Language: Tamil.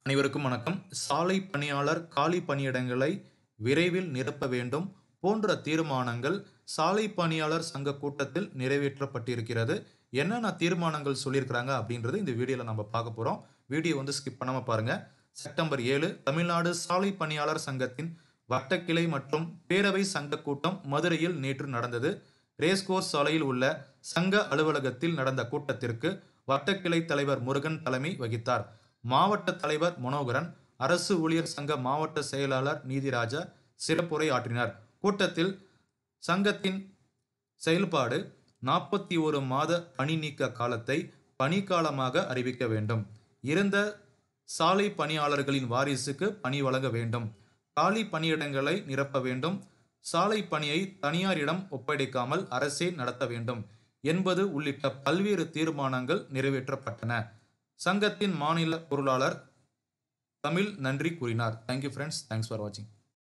அனைவருக்கும் வணக்கம் சாலை பணியாளர் காலி பணியிடங்களை விரைவில் நிரப்ப வேண்டும் போன்ற தீர்மானங்கள் சாலை பணியாளர் சங்க கூட்டத்தில் நிறைவேற்றப்பட்டிருக்கிறது என்னென்ன தீர்மானங்கள் சொல்லியிருக்கிறாங்க அப்படின்றது இந்த வீடியோவில் நம்ம பார்க்க போகிறோம் வீடியோ வந்து ஸ்கிப் பண்ணாமல் பாருங்க செப்டம்பர் ஏழு தமிழ்நாடு சாலை பணியாளர் சங்கத்தின் வட்டக்கிளை மற்றும் பேரவை சங்க கூட்டம் மதுரையில் நேற்று நடந்தது ரேஸ்கோர்ஸ் சாலையில் உள்ள சங்க அலுவலகத்தில் நடந்த கூட்டத்திற்கு வட்டக்கிளை தலைவர் முருகன் தலைமை வகித்தார் மாவட்ட தலைவர் மனோகரன் அரசு ஊழியர் சங்க மாவட்ட செயலாளர் நீதிராஜா சிறப்புரை ஆற்றினார் கூட்டத்தில் சங்கத்தின் செயல்பாடு நாற்பத்தி ஒரு மாத பணி நீக்க காலத்தை பணிக்காலமாக அறிவிக்க வேண்டும் இருந்த சாலை பணியாளர்களின் வாரிசுக்கு பணி வழங்க வேண்டும் காலி பணியிடங்களை நிரப்ப வேண்டும் சாலை பணியை தனியாரிடம் ஒப்படைக்காமல் அரசே நடத்த வேண்டும் என்பது உள்ளிட்ட பல்வேறு தீர்மானங்கள் நிறைவேற்றப்பட்டன சங்கத்தின் மாநில பொருளாளர் தமிழ் நன்றி கூறினார் தேங்க்யூ ஃப்ரெண்ட்ஸ் தேங்க்ஸ் ஃபார் வாட்சிங்